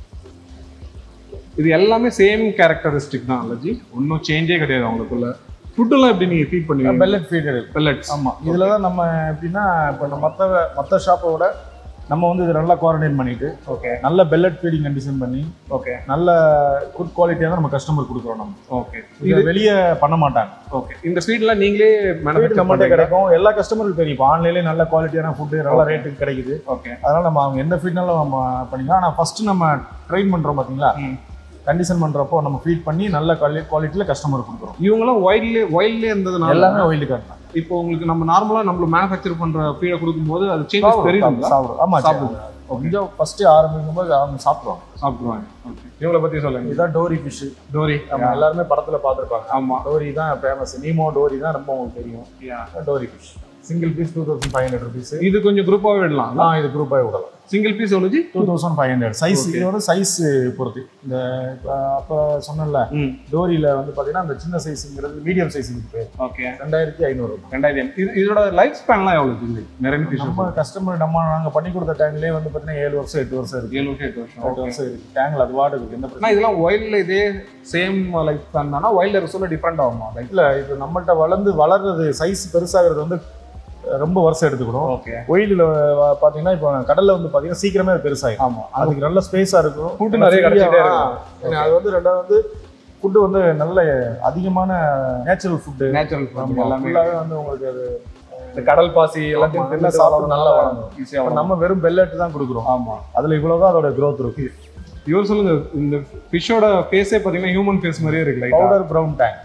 இது எல்லாமே சேம் கேரக்டரிஸ்டிக் தான் இல்ல ஜி ஒன்றும் சேஞ்சே கிடையாது அவங்களுக்குள்ள ஃபுட் எல்லாம் எப்படி நீங்க ஃபீட் பண்ணுவீங்க
பெல்லட் ஃபீடர்
பெல்லட்ஸ்
ஆமா இதுல தான் நம்ம எப்படின்னா இப்போ நம்ம மற்ற மற்ற ஷாப்பை விட நம்ம வந்து இது நல்லா குவாரண்டைன் பண்ணிட்டு
ஓகே
நல்ல பெல்லட் ஃபீடிங் கண்டிஷன் பண்ணி
ஓகே
நல்ல குட் குவாலிட்டியாக தான் நம்ம கஸ்டமர் கொடுக்குறோம் நம்ம
ஓகே
இதை வெளியே பண்ண மாட்டாங்க
ஓகே இந்த ஸ்வீட்லாம் நீங்களே
ஃபீட்
மேனுஃபேக்சர்
நம்மகிட்ட
பண்ணுறீங்க
கிடைக்கும் எல்லா கஸ்டமருக்கும் தெரியும் இப்போ ஆன்லைன்லேயே நல்ல குவாலிட்டியான ஃபுட்டு நல்ல ரேட்டுக்கு கிடைக்குது
ஓகே
அதனால நம்ம அவங்க எந்த ஃபீட்னாலும் நம்ம பண்ணிக்கலாம் ஆனால் ஃபர்ஸ்ட் நம்ம ட்ரெயின் பண்றோம் பாத்தீங்களா கண்டிஷன் பண்றப்போ நம்ம ஃபீட் பண்ணி நல்ல குவாலிட்டியில கஸ்டமர் கொடுக்குறோம்
இவங்கெல்லாம் ஒயிட்லேயே ஒயிட்லேயே இருந்ததுனால
எல்லாமே ஒயில்டு கார்டு
இப்போ உங்களுக்கு நம்ம நார்மலா நம்ம மேனுஃபேக்சர் பண்ற ஃபீடை கொடுக்கும்போது அது சேஞ்சஸ் தெரியுதுங்களா
சாப்பிடுவோம் ஆமா
சாப்பிடுங்க.
கொஞ்சம் ஃபர்ஸ்ட் ஆரம்பிக்கும் போது அவங்க சாப்பிடுவாங்க
சாப்பிடுவாங்க ஓகே இவங்களை பத்தி சொல்லுங்க
இதுதான் டோரி ஃபிஷ்
டோரி
நம்ம எல்லாருமே படத்துல பார்த்துருப்பாங்க
ஆமா
டோரி தான் ஃபேமஸ் நீமோ டோரி தான் ரொம்ப உங்களுக்கு தெரியும் Dory fish single piece two thousand five hundred rupees
இது கொஞ்சம் குரூப்பாவே விடலாம்
நான் இது குரூப்பாக விடலாம்
சிங்கிள் பீஸ் எவ்வளோ ji
two thousand five hundred size இது வந்து சைஸ் பொறுத்து இந்த இப்போ அப்போ சொன்னேன்ல
ம்
டோரியில வந்து பார்த்தீங்கன்னா அந்த சின்ன சைஸுங்கிறது மீடியம் சைஸுக்கு பேர்
ஓகே
ரெண்டாயிரத்தி ஐநூறு
ரெண்டாயிரம் இது இதோட லைஃப் ஸ்பேன்லாம் எவ்வளோ ஜி மெரன் ஃபிஷ்
நம்ம கஸ்டமர் நம்ம நாங்க பண்ணி கொடுத்த டேங்க்லயே வந்து பார்த்தீங்கன்னா ஏழு வருஷம் எட்டு வருஷம் இருக்கு
ஏழு வருஷம் எட்டு வருஷம்
எட்டு வருஷம் இருக்கு டேங்க்ல அது வாடு இருக்கு எந்த பிரச்சனை
ஆனால் இதெல்லாம் ஒயில்ல இதே சேம் லைஃப் ஸ்பேன் தானா ஒயில்ல ரிசல்ட் டிஃப்ரெண்ட் ஆகுமா லைக்
இல்ல இப்போ நம்மள்ட்ட வளர்ந்து வளர்றது சைஸ் பெருசாகிறது வந்து அஹ், ரொம்ப வருஷம் எடுத்துக்கணும்
ஓகே
ஒயிலில் பார்த்தீங்கன்னா இப்போ கடல்ல வந்து பார்த்தீங்கன்னா சீக்கிரமே அது பெருசாகும்
ஆமா
அதுக்கு நல்ல ஸ்பேஸாக இருக்கும்
Food நிறைய கிடைச்சிட்டே
ஆ, ஏன்னா அது வந்து ரெண்டாவது வந்து ஃபுட்டு வந்து நல்ல அதிகமான நேச்சுரல் ஃபுட்டு
நேச்சுரல் எல்லாமே
ஃபுல்லாகவே வந்து உங்களுக்கு அது
இந்த கடல் பாசி எல்லாத்தையும்
ஆமா,
தின்னு
நல்லா சாப்பிட்டு நல்லா
நல்லா
வளரும்.
ஈஸியாக
இப்ப நம்ம வெறும் பெல்லட் தான் கொடுக்குறோம்
ஆமா
அதுல இவ்வளவுதான் அதோட growth இருக்கு
இவர் சொல்லுங்க இந்த ஃபிஷ்ஷோட ஃபேஸே பார்த்தீங்கன்னா ஹியூமன் ஃபேஸ் மாதிரியே இருக்கு லைட்டா
powder brown tang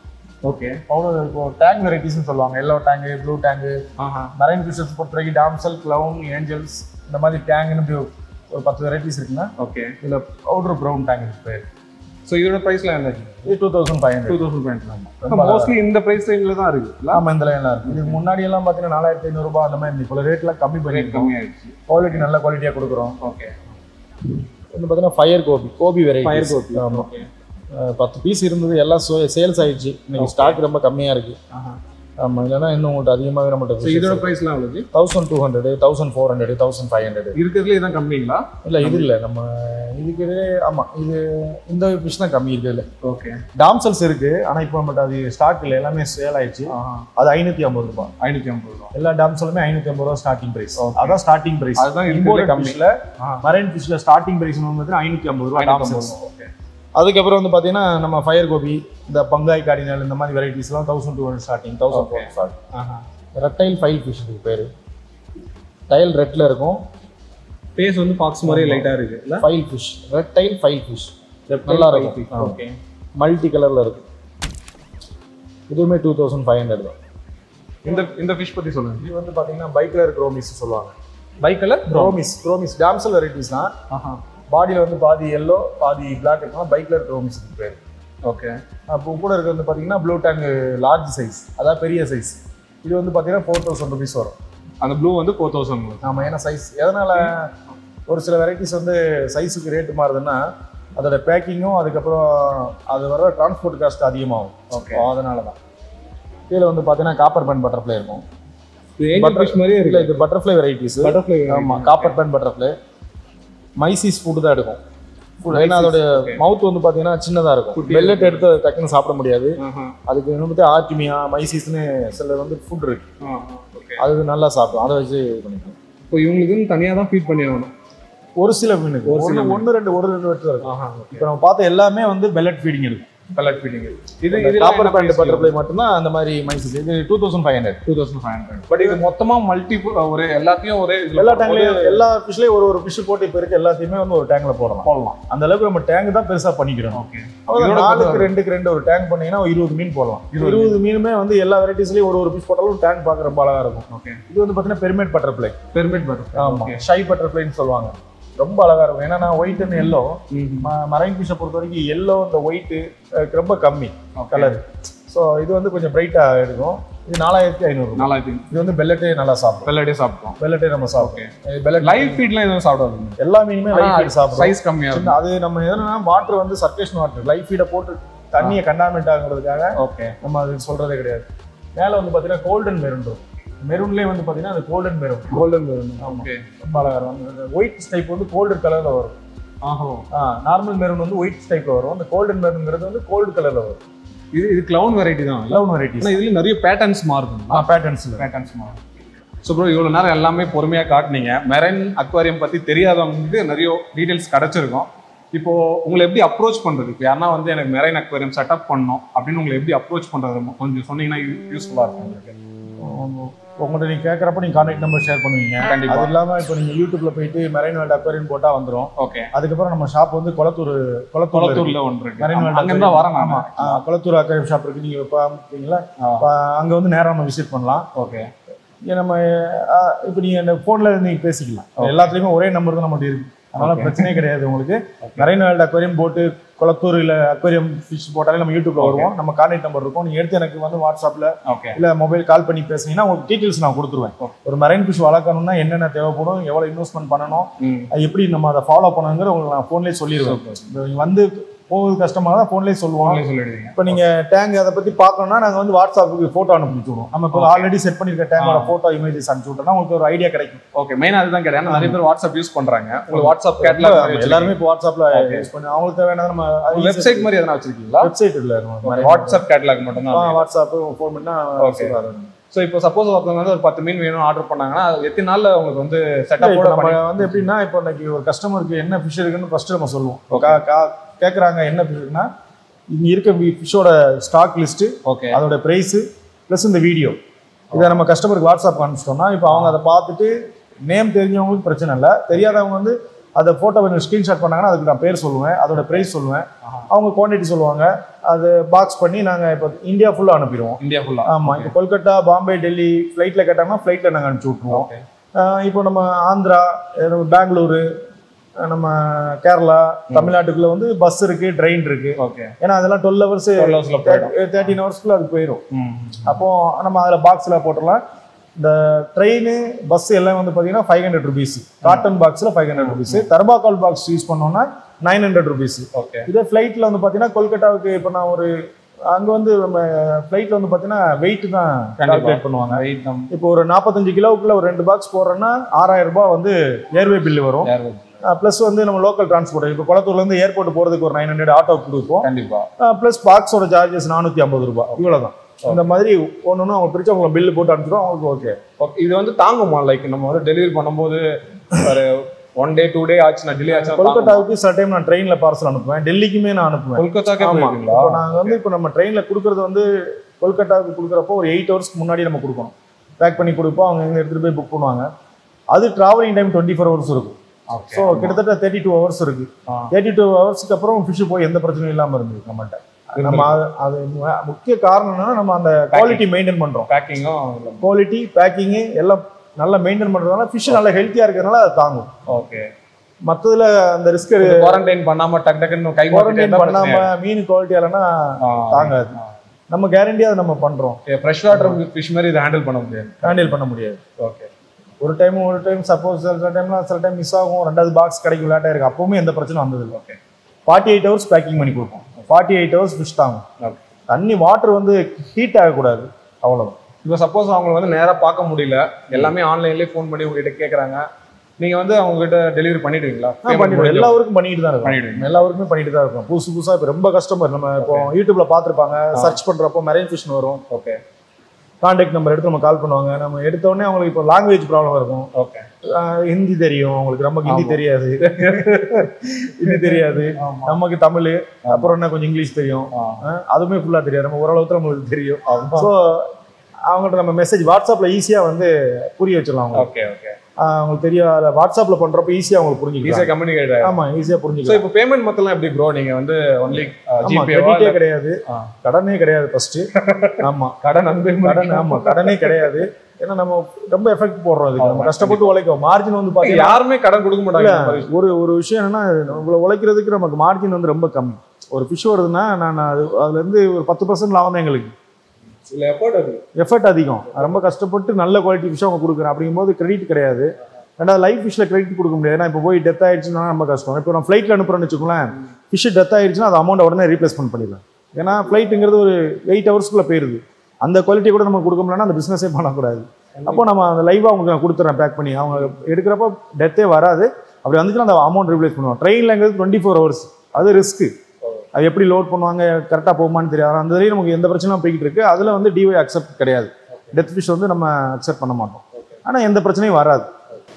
okay
powder இப்போ டேங்க் வெரைட்டிஸ்னு சொல்லுவாங்க எல்லோ டேங்க் ப்ளூ டேங்க்
ஆஹா
மரைன் ஃபிஷஸ் பொறுத்த வரைக்கும் டாம்சல் கிளவுன் ஏஞ்சல்ஸ் இந்த மாதிரி டேங்க்னு இப்படி ஒரு பத்து வெரைட்டிஸ் இருக்குன்னா
ஓகே
இதுல பவுடர் ப்ரௌன் டேங்க் இருக்கு பேர்
ஸோ இதோட ப்ரைஸ்லாம் என்ன
இது two thousand five
two
hundred
thousand point mostly இந்த ப்ரைஸ் ரேஞ்சில் தான் இருக்கு
ஆமா இந்த லைன்லாம் இருக்கு இதுக்கு முன்னாடி எல்லாம் பார்த்தீங்கன்னா நாலாயிரத்தி ஐநூறுபா அந்த மாதிரி இப்போ ரேட்லாம் கம்மி
ரேட்
பண்ணிருக்கோம்
கம்மியாயிடுச்சு
குவாலிட்டி நல்ல குவாலிட்டியாக கொடுக்குறோம்
ஓகே
வந்து பார்த்தீங்கன்னா fire goby goby variety
fire goby
ஆமா
ஓகே
அஹ் பத்து பீஸ் இருந்தது எல்லாம் சேல்ஸ் ஆயிடுச்சு இன்னைக்கு ஸ்டாக் ரொம்ப கம்மியா இருக்கு
ஆஹா
ஆமா இல்லைன்னா இன்னும் உங்கள்கிட்ட அதிகமாகவே
ஸோ
நம்மகிட்ட
இதோட ப்ரைஸ்லாம் எவ்வளோ
thousand two hundred thousand four hundred thousand five hundred
இருக்கிறதுல இதான் கம்மிங்களா
இல்லை இது இல்லை நம்ம இதுக்கு ஆமாம் இது இந்த ஃபிஷ் தான் கம்மி இருக்குது இல்லை
ஓகே
டாம்சல்ஸ் இருக்கு ஆனால் இப்போ நம்மகிட்ட அது ஸ்டாக் இல்லை எல்லாமே சேல் ஆயிடுச்சு அது ஐநூற்றி ஐம்பது ரூபாய்
ஐநூற்றி ஐம்பது ரூபா
எல்லா டாம்சலுமே ஐநூற்றி ஐம்பது ரூபா ஸ்டார்டிங் பிரைஸ்
Okay.
அதான் ஸ்டார்டிங் பிரைஸ்
அதுதான் இருக்கிறதுல
இம்போர்ட்
கம்மி
ஃபிஷ்ல மரைன் ஃபிஷ்ல ஸ்டார்டிங் பிரைஸ் வந்து ஐநூற்றி ஐம்பது ரூபா டாம்சல்ஸ்
ஓகே
அதுக்கப்புறம் வந்து பார்த்தீங்கன்னா நம்ம ஃபயர் கோபி இந்த பங்காய் காடினல் இந்த மாதிரி வெரைட்டிஸ்லாம் thousand two hundred starting thousand four start red tail filefish இதுக்கு பேர் டைல் ரெட்ல இருக்கும்
ஃபேஸ் வந்து பாக்ஸ் மாதிரி லைட்டாக இருக்கு இல்லை
filefish red tail filefish நல்லா இருக்கும் ஆ.
ஓகே
மல்டி கலர்ல இருக்கு இதுவுமே டூ தௌசண்ட் ஃபைவ் ஹண்ட்ரட் தான்
இந்த இந்த ஃபிஷ் பற்றி சொல்லுங்க
இது வந்து பார்த்தீங்கன்னா பைக்லர் குரோமிஸ் சொல்லுவாங்க
bicolour
chromis chromis damsel varieties தான்
ஆஹா
பாடியில் வந்து பாதி எல்லோ பாதி பிளாக் இருக்கும் பைக்லர் குரோமிஸ் பேர்
ஓகே
அப்போ கூட இருக்கிறது வந்து பார்த்தீங்கன்னா ப்ளூ டேங்க் லார்ஜ் சைஸ் அதாவது பெரிய சைஸ் இது வந்து பார்த்தீங்கன்னா ஃபோர் தௌசண்ட் ருபீஸ் வரும்
அந்த ப்ளூ வந்து ஃபோர் தௌசண்ட்
ஆமாம் ஏன்னா சைஸ் எதனால் ஒரு சில வெரைட்டிஸ் வந்து சைஸுக்கு ரேட்டு மாறுதுன்னா அதோட பேக்கிங்கும் அதுக்கப்புறம் அது வர டிரான்ஸ்போர்ட் காஸ்ட் அதிகமாகும்
ஓகே
அதனால தான் கீழே வந்து பார்த்தீங்கன்னா காப்பர் பேன் பட்டர்ஃப்ளை இருக்கும்
இது ஏஞ்சல் ஃபிஷ் மாதிரியே
இல்லை
இருக்கு
இது பட்டர்ஃப்ளை வெரைட்டிஸ்
பட்டர்ஃப்ளை
ஆமாம் copperband butterfly mysis food தான் எடுக்கும் Food. ஏன்னா அதோட
okay.
மவுத் வந்து பார்த்தீங்கன்னா சின்னதாக இருக்கும் பெல்லட் எடுத்து அதை டக்குன்னு சாப்பிட முடியாது
ஆஹா
அதுக்கு வந்து ஆர்டிமியா மைசீஸ்னு சில வந்து ஃபுட் இருக்கு
ஓகே
அது நல்லா சாப்பிடும் அதை வச்சு இது பண்ணிக்கலாம்
இப்போ இவங்களுக்கு தனியாக தான் ஃபீட் பண்ணி ஆகணும்
ஒரு சில மீனுக்கு
ஒரு சில
ஒன்று ஒன்று ரெண்டு ஒரு ரெண்டு வெட்டு இருக்கும்
ஆஹா
இப்போ நம்ம பார்த்த எல்லாமே வந்து பெல்லட் ஃபீடிங் இருக்கும்
கலர் ஃபீடிங் இது
இது காப்பர் பேண்ட் பட்டர்ஃப்ளை மட்டும்தான் அந்த மாதிரி மைசீஸ் இது two thousand five hundred
two thousand five hundred but இது மொத்தமா மல்டி ஒரு எல்லாத்தையும் ஒரே இதுல
எல்லா டேங்க்லயும் எல்லா ஃபிஷ்லயும் ஒரு ஒரு ஃபிஷ் போட்டு இப்போ இருக்க எல்லாத்தையுமே வந்து ஒரு டேங்க்ல போடலாம்
போடலாம்
அந்த அளவுக்கு நம்ம டேங்க் தான் பெருசா பண்ணிக்கிறோம்
ஓகே
அவ்வளவுதான். நாலுக்கு ரெண்டுக்கு ரெண்டு ஒரு டேங்க் பண்ணீங்கன்னா ஒரு இருபது மீன் போடலாம் இருபது மீனுமே வந்து எல்லா வெரைட்டிஸ்லயும் ஒரு ஒரு பீஸ் போட்டாலும் டேங்க் பார்க்க ரொம்ப அழகா இருக்கும்
ஓகே
இது வந்து பாத்தீங்கன்னா பெர்மேட் பட்டர்ஃப்ளை
பெர்மிட் வரும்
ஆமா ஷை பட்டர்ஃப்ளைன்னு சொல்லுவாங்க ரொம்ப அழகா இருக்கும் ஏன்னா நான் ஒயிட் அண்ட் எல்லோ மரைன் ஃபிஷ்ஷை பொறுத்த வரைக்கும் எல்லோ இந்த ஒயிட்டு ரொம்ப கம்மி கலர் ஸோ இது வந்து கொஞ்சம் பிரைட்டா இருக்கும் இது நாலாயிரத்தி ஐநூறு
நாலாயிரத்தி
இது வந்து பெல்லட்டே நல்லா சாப்பிடும்
வெள்ளாடியே சாப்பிட்டோம்
பெல்லட்டே நம்ம சாப்பிடும் பெல்லட்
லைவ் ஃபீட்லாம் எதுவும் சாப்பிடாது
எல்லா மீனுமே லைஃப் ஃபீட் சாப்பிடும்
சைஸ் கம்மியா இருக்கும்
சின்ன- அது நம்ம எதுனா வாட்டர் வந்து சர்க்குலேஷன் வாட்டர் லைஃப் ஃபீடை போட்டு தண்ணியை கண்டாமினேட் ஆகுறதுக்காக
ஓகே
நம்ம அது சொல்றதே கிடையாது மேலே வந்து பார்த்தீங்கன்னா கோல்டன் மெரூன் இருக்கும் மெரூன்லேயே வந்து பார்த்தீங்கன்னா அது golden maroon golden maroon
okay
ரொம்ப அழகா இருக்கும் ஒயிட் ஸ்டைப் வந்து கோல்டன் கலர்ல வரும்
ஆஹோ
நார்மல் மெரூன் வந்து ஒயிட் ஸ்டைப்ல வரும் அந்த கோல்டன் மெரூன்ங்கிறது வந்து கோல்டு கலர்ல வரும்
இது இது கிளவுன் வெரைட்டி தான்
லவ் வெரைட்டிஸ்
ஆனா இதுல நிறைய பேட்டர்ன்ஸ் மாறுது
பேட்டர்ன்ஸ்ல
பேட்டர்ன்ஸ் மாறும் ஸோ ப்ரோ இவ்வளோ நேரம் எல்லாமே பொறுமையாக காட்டுனீங்க மெரைன் அக்வாரியம் பற்றி தெரியாதவங்களுக்கு நிறைய டீட்டெயில்ஸ் கிடச்சிருக்கும் இப்போ உங்களை எப்படி அப்ரோச் பண்ணுறது இப்போ யாருன்னா வந்து எனக்கு மெரைன் அக்வாரியம் செட்டப் பண்ணணும் அப்படின்னு உங்களை எப்படி அப்ரோச் பண்ணுறது கொஞ்சம் சொன்னீங்கன்னா யூஸ்ஃபுல்லாக இருக்கும் உங்களுக்கு
உங்கள்கிட்ட நீங்க கேட்குறப்ப நீங்க கான்டாக்ட் நம்பர் ஷேர் பண்ணுவீங்க
கண்டிப்பா.
அது இல்லாம இப்போ நீங்க யூடியூப்ல போயிட்டு மெரைன் வேர்ல்ட் அக்வாரியம் போட்டா வந்துரும்
ஓகே
அதுக்கப்புறம் நம்ம ஷாப் வந்து குளத்தூர் குளத்தூர்
குளத்தூர்ல ஒன்று இருக்கு
மெரைன் வேர்ல்ட்
அங்கே தான் வரேன்
ஆமா
நான்
ஆ, குளத்தூர் அக்வாரியம் ஷாப் இருக்கு நீங்க பார்த்தீங்களா
ஆ.
அங்க வந்து நேரா நம்ம விசிட் பண்ணலாம்
ஓகே
இங்க நம்ம ஆ, இப்போ நீங்க இந்த போன்ல நீங்க பேசிக்கலாம் எல்லாத்துலயுமே ஒரே நம்பர் தான் நம்மகிட்ட இருக்கு அதனால பிரச்சனையே கிடையாது உங்களுக்கு மெரைன் வேர்ல்ட் அக்வாரியம் போட்டு குளத்தூர் இல்ல அக்வாரியம் ஃபிஷ் போட்டாலே நம்ம யூடியூப்ல வருவோம் நம்ம கான்டாக்ட் நம்பர் இருக்கும் நீங்க எடுத்து எனக்கு வந்து வாட்ஸ்அப்ல
ஓகே
இல்ல மொபைல் கால் பண்ணி பேசுனீங்கன்னா உங்களுக்கு டீட்டெயில்ஸ் நான் கொடுத்துருவேன் ஒரு மெரைன் ஃபிஷ் வளர்க்கணும்னா என்னென்ன தேவைப்படும் எவ்வளவு இன்வெஸ்ட்மெண்ட் பண்ணணும்
ம்
அது எப்படி நம்ம அதை ஃபாலோ பண்ணணுங்கிற உங்களுக்கு நான் ஃபோன்லேயே சொல்லிடுவேன் இப்ப நீங்க வந்து போகுது கஷ்டமா தான் ஃபோன்லேயே சொல்லுவோம்
அவங்களே சொல்லிடுவீங்க
இப்போ நீங்க டேங்க் அதை பத்தி பார்க்கணும்னா நாங்க வந்து வாட்ஸ்அப்புக்கு போட்டோ அனுப்பி விட்டுருவோம் நம்ம இப்போ ஆல்ரெடி செட் பண்ணிருக்க டேங்கோட போட்டோ இமேஜஸ் அனுப்பிச்சு விட்டோம்னா உங்களுக்கு ஒரு ஐடியா கிடைக்கும்
ஓகே மெயின் அதுதான் கிடையாது நிறைய பேர் வாட்ஸ்அப் யூஸ் பண்றாங்க உங்களுக்கு வாட்ஸ்அப் கேட்லாக்
எல்லாருமே எல்லாருமே இப்போ வாட்ஸ்அப்ல யூஸ் பண்ணி அவங்களுக்கு தேவையான நம்ம
வெப்சைட் மாதிரி எதனா வச்சிருக்கீங்களா
வெப்சைட் இல்ல நம்ம
வாட்ஸ்அப் கேட்லாக் மட்டும் தான்
வாட்ஸ்அப் ஃபோன் பண்ணா
Okay.
சொல்லுவாங்க.
ஸோ இப்போ சப்போஸ் ஒருத்தவங்க வந்து ஒரு பத்து மீன் வேணும் ஆர்டர் பண்ணாங்கன்னா அது எத்தனை நாள்ல உங்களுக்கு வந்து
இல்ல,
செட்டப்
இப்ப நம்ம வந்து எப்படின்னா இப்போ இன்னைக்கு ஒரு கஸ்டமருக்கு என்ன ஃபிஷ் இருக்குன்னு ஃபர்ஸ்ட் நம்ம சொல்லுவோம் இப்போ கா- கா- கேக்குறாங்க என்ன ஃபிஷ் இருக்குன்னா இங்க இருக்க ஃபிஷ்ஷோட ஸ்டாக் லிஸ்ட்
ஓகே
அதோட பிரைஸ் ப்ளஸ் இந்த வீடியோ இதை நம்ம கஸ்டமருக்கு வாட்ஸ்அப் அனுப்பிச்சிட்டோம்னா இப்போ அவங்க அதை பார்த்துட்டு நேம் தெரிஞ்சவங்களுக்கு பிரச்சனை இல்லை தெரியாதவங்க வந்து அதை ஃபோட்டோ கொஞ்சம் ஸ்க்ரீன்ஷாட் பண்ணாங்கன்னா அதுக்கு நான் பேர் சொல்லுவேன் அதோட ப்ரைஸ் சொல்லுவேன் அவங்க குவான்டிட்டி சொல்லுவாங்க அது பாக்ஸ் பண்ணி நாங்கள் இப்போ இந்தியா ஃபுல்லாக அனுப்பிடுவோம்
இந்தியா ஃபுல்லா
ஆமாம் இப்போ கொல்கட்டா பாம்பே டெல்லி ஃப்ளைட்டில் கேட்டாங்கன்னா ஃப்ளைட்டில் நாங்கள் அனுப்பிச்சி விட்ருவோம்
ஓகே
ஆஹ் இப்போ நம்ம ஆந்திரா அஹ் நம்ம பெங்களூரு அஹ் நம்ம கேரளா தமிழ்நாட்டுக்குள்ள வந்து பஸ் இருக்கு ட்ரெயின் இருக்கு
ஓகே
ஏன்னா அதெல்லாம் டுவெல் ஹவர்ஸ்
ஹவர்ஸ்ல போயிடும்
தேர்ட்டின் ஹவர்ஸ்க்குள்ள அது போயிடும்
ம்
அப்போ நம்ம அதில் பாக்ஸில் போட்டுடலாம் இந்த ட்ரெயின் பஸ் எல்லாம் வந்து பார்த்தீங்கன்னா ஃபைவ் ஹண்ட்ரட் ருபீஸ் காட்டன் பாக்ஸில் ஃபைவ் ஹண்ட்ரட் ருபீஸ் தர்பாக்கால் பாக்ஸ் யூஸ் பண்ணோம்னா நைன் ஹண்ட்ரட் ருபீஸ்
ஓகே
இதே ஃப்ளைட்டில் வந்து பார்த்தீங்கன்னா கொல்கட்டாவுக்கு இப்போ நான் ஒரு அங்க வந்து நம்ம ஃப்ளைட்ல வந்து பாத்தீங்கன்னா வெயிட் தான்
கண்டிப்பா.
கால்குலேட் பண்ணுவாங்க
Weight நம்ம
இப்போ ஒரு நாற்பத்தஞ்சு கிலோவுக்குள்ள ஒரு ரெண்டு பாக்ஸ் போடுறோன்னா ஆறாயிரம் ரூபாய் வந்து ஏர்வே பில்லு வரும்
யார் வச்சு?
ப்ளஸ் வந்து நம்ம லோக்கல் டிரான்ஸ்போர்ட் இப்போ குளத்தூர்ல இருந்து ஏர்போர்ட் போறதுக்கு ஒரு நைன் ஹண்ட்ரட் ஆட்டோ கொடுப்போம்
கண்டிப்பா
ப்ளஸ் பாக்ஸோட சார்ஜஸ் நானூற்றி ஐம்பது ரூபாய் இவ்வளோதான் இந்த மாதிரி ஒன்று அவங்க பிரிச்சு அவங்க பில்லு போட்டு அனுப்பிச்சிடும் அவங்களுக்கு ஓகே
Okay, இது வந்து தாங்குமா லைக் நம்ம வந்து டெலிவரி பண்ணும்போது ஒரு ஒன் டே டூ டே ஆச்சுன்னா டிலே ஆச்சுன்னா தாங்குமா?
கொல்கத்தாவுக்கு சில டைம் நான் ட்ரெயினில் பார்சல் அனுப்புவேன் டெல்லிக்குமே நான் அனுப்புவேன்
கொல்கத்தாக்கே
ஆமா
போயிருக்கீங்களா
இப்போ நாங்கள் வந்து இப்போ நம்ம ட்ரெயினில் கொடுக்குறது வந்து கொல்கட்டாவுக்கு கொடுக்குறப்போ ஒரு எயிட் ஹவர்ஸ்க்கு முன்னாடி நம்ம கொடுக்கணும் பேக் பண்ணி கொடுப்போம் அவங்க இங்கே எடுத்துகிட்டு போய் புக் பண்ணுவாங்க அது travelling time twenty four hours இருக்கும்
Okay.
ஸோ கிட்டத்தட்ட தேர்ட்டி டூ ஹவர்ஸ் இருக்கு
ஆ.
தேர்ட்டி டூ ஹவர்ஸ்க்கு அப்புறம் ஃபிஷ் போய் எந்த பிரச்சனையும் இல்லாமல் இருந்தது நம்மகிட்ட நம்ம அது- அது மு- முக்கிய காரணம் என்னன்னா நம்ம அந்த குவாலிட்டி மெயின்டைன் பண்றோம்
பேக்கிங்கும்
குவாலிட்டி பேக்கிங்கு எல்லாம் நல்லா மெயின்டைன் பண்றதுனால ஃபிஷ் நல்லா ஹெல்த்தியா இருக்கிறதுனால அது தாங்கும்
ஓகே
மற்றதுல அந்த ரிஸ்க்
குவாரண்டைன் பண்ணாம டக் டக்குன்னு கை
குவாரண்டைன் பண்ணாம மீன் குவாலிட்டி இல்லைன்னா தாங்காது நம்ம கேரண்டியா அதை நம்ம பண்றோம்
ஃப்ரெஷ் வாட்டர் ஃபிஷ் மாதிரி இதை ஹேண்டில் பண்ண முடியாது
ஹேண்டில் பண்ண முடியாது
ஓகே
ஒரு டைம் ஒரு டைம் சப்போஸ் சில டைம்லாம் சில டைம் மிஸ் ஆகும் ரெண்டாவது பாக்ஸ் கிடைக்கும் லேட்டாக இருக்கு அப்பவுமே எந்த பிரச்சனையும் வந்தது இல்லை
okay
forty eight hours packing பண்ணி கொடுப்போம் ஃபார்ட்டி எயிட் ஹவர்ஸ் ஃபிஷ் தாங்கும்
ஓகே
தண்ணி வாட்டர் வந்து ஹீட் ஆகக்கூடாது அவ்வளவுதான்
இப்போ சப்போஸ் அவங்களை வந்து நேரா பார்க்க முடியல எல்லாமே ஆன்லைன்லயே ஃபோன் பண்ணி உங்ககிட்ட கேக்குறாங்க நீங்க வந்து அவங்க கிட்ட டெலிவரி பண்ணிடுவீங்களா
ஆ, பண்ணிடுவோம் எல்லா ஊருக்கும் பண்ணிட்டு தான் இருக்கோம்
பண்ணிடுவீங்க
எல்லா ஊருக்குமே பண்ணிட்டு தான் இருக்கோம் புதுசு புதுசா இப்போ ரொம்ப கஸ்டமர் நம்ம இப்போ யூடியூப்ல பார்த்துருப்பாங்க சர்ச் பண்றப்போ மெரைன் ஃபிஷ்னு வரும்
ஓகே
கான்டாக்ட் நம்பர் எடுத்து நம்ம கால் பண்ணுவாங்க நம்ம எடுத்த உடனே அவங்களுக்கு இப்போ லாங்குவேஜ் ப்ராப்ளம் இருக்கும்
ஓகே
ஆஹ் ஹிந்தி தெரியும் அவங்களுக்கு நமக்கு ஹிந்தி
ஆமா.
தெரியாது ஹிந்தி தெரியாது நமக்கு தமிழ் அப்புறம் என்ன கொஞ்சம் இங்கிலீஷ் தெரியும் ஆஹ் அதுவுமே ஃபுல்லா தெரியாது நம்ம ஓரளவுக்கு நம்மளுக்கு தெரியும் ஸோ அவங்கள்ட்ட நம்ம மெசேஜ் வாட்ஸ்அப்ல ஈஸியா வந்து புரிய வச்சிடலாம் அவங்க
ஓகே ஓகே
அவங்களுக்கு தெரியாத வாட்ஸ்அப்ல பண்றப்ப ஈஸியா அவங்களுக்கு புரிஞ்சுக்கலாம்
ஈஸியா கம்யூனிகேட்
ஆமா ஈஸியா
ஸோ
புரிஞ்சுக்கலாம்
இப்போ பேமெண்ட் மொத்தம் எப்படி ப்ரோ நீங்க வந்து ஒன்லி
ஆமா
ஜிபே
கிரெடிட்டே கிடையாது
ஆ.
கடனே கிடையாது ஃபர்ஸ்ட் ஆமா
கடன் அன்பு
கடன் ஆமா கடனே கிடையாது ஏன்னா நம்ம ரொம்ப எஃபெக்ட் போடுறோம் அதுக்கு நம்ம
ஆமா.
கஷ்டப்பட்டு உழைக்கும் மார்ஜின் வந்து பாத்தீங்கன்னா
யாருமே கடன் கொடுக்க மாட்டாங்க இந்த மாதிரி.
ஒரு ஒரு விஷயம் என்னன்னா இவ்வளவு உழைக்கிறதுக்கு நமக்கு மார்ஜின் வந்து ரொம்ப கம்மி ஒரு ஃபிஷ் வருதுன்னா நான் அது அதுல இருந்து ஒரு பத்து பர்சன்ட் லாபம் தான் எங்களுக்கு
இல்ல எஃபோர்ட் அது
எஃபர்ட் அதிகம் ரொம்ப கஷ்டப்பட்டு நல்ல குவாலிட்டி ஃபிஷ் அவங்க கொடுக்குறேன் அப்படிங்கும்போது கிரெடிட் கிடையாது ரெண்டாவது லைஃப் ஃபிஷ்ல கிரெடிட் கொடுக்க முடியாது ஏன்னா இப்போ போய் டெத் ஆயிடுச்சுன்னா ரொம்ப கஷ்டம் இப்போ நான் ஃப்ளைட்ல அனுப்புறேன்னு வச்சுக்கோங்களேன் ஃபிஷ் டெத் ஆயிடுச்சுன்னா அது அமௌண்ட் உடனே ரீப்ளேஸ்மெண்ட் பண்ணிடலாம் ஏன்னா ஃப்ளைட்டுங்கிறது ஒரு எயிட் ஹவர்ஸ்க்குள்ள போயிருது அந்த குவாலிட்டி கூட நம்ம கொடுக்க முடியலன்னா அந்த பிசினஸே பண்ணக்கூடாது அப்போ நம்ம அந்த லைவாக அவங்களுக்கு நான் கொடுத்துறேன் பேக் பண்ணி அவங்க எடுக்கிறப்போ டெத்தே வராது அப்படி வந்துச்சுன்னா அந்த அமௌண்ட் ரீப்ளேஸ் பண்ணுவோம் ட்ரெயின்லங்கிறது டுவெண்ட்டி ஃபோர் ஹவர்ஸ் அது ரிஸ்க்கு அது எப்படி லோட் பண்ணுவாங்க கரெக்டாக போகுமான்னு தெரியாது அந்த வரையும் நமக்கு எந்த பிரச்சனையும் போய்கிட்டு இருக்கு அதில் வந்து டிஒய் அக்செப்ட் கிடையாது டெத் ஃபிஷ் வந்து நம்ம அக்செப்ட் பண்ண மாட்டோம் ஆனால் எந்த பிரச்சனையும் வராது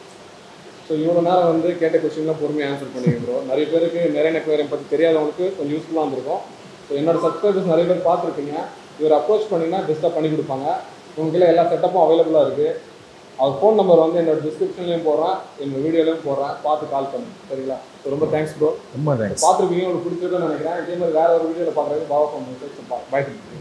ஸோ இவ்வளோ நேரம் வந்து கேட்ட கொஸ்டின்லாம் பொறுமையாக ஆன்சர் பண்ணிங்க ப்ரோ நிறைய பேருக்கு நிறைய அக்வேரியம் பற்றி தெரியாதவங்களுக்கு கொஞ்சம் யூஸ்ஃபுல்லாக இருந்திருக்கும் ஸோ என்னோட சப்ஸ்கிரைபர்ஸ் நிறைய பேர் பார்த்துருப்பீங்க இவர் அப்ரோச் பண்ணிங்கன்னா பெஸ்ட்டாக பண்ணி கொடுப்பாங்க உங்ககிட்ட எல்லா செட்டப்பும் அவைலபிளாக இருக்குது அவர் ஃபோன் நம்பர் வந்து என்னோட டிஸ்கிரிப்ஷன்லேயும் போடுறேன் என்னோட வீடியோலையும் போடுறேன் பார்த்து கால் பண்ணு சரிங்களா ஸோ ரொம்ப தேங்க்ஸ் ப்ரோ
ரொம்ப தேங்க்ஸ்
பார்த்துருப்பீங்க உங்களுக்கு பிடிச்சிருக்குன்னு நினைக்கிறேன் இதே மாதிரி வேற ஒரு வீடியோவில் பார்க்குறது பாவா ஃபோன் பாய்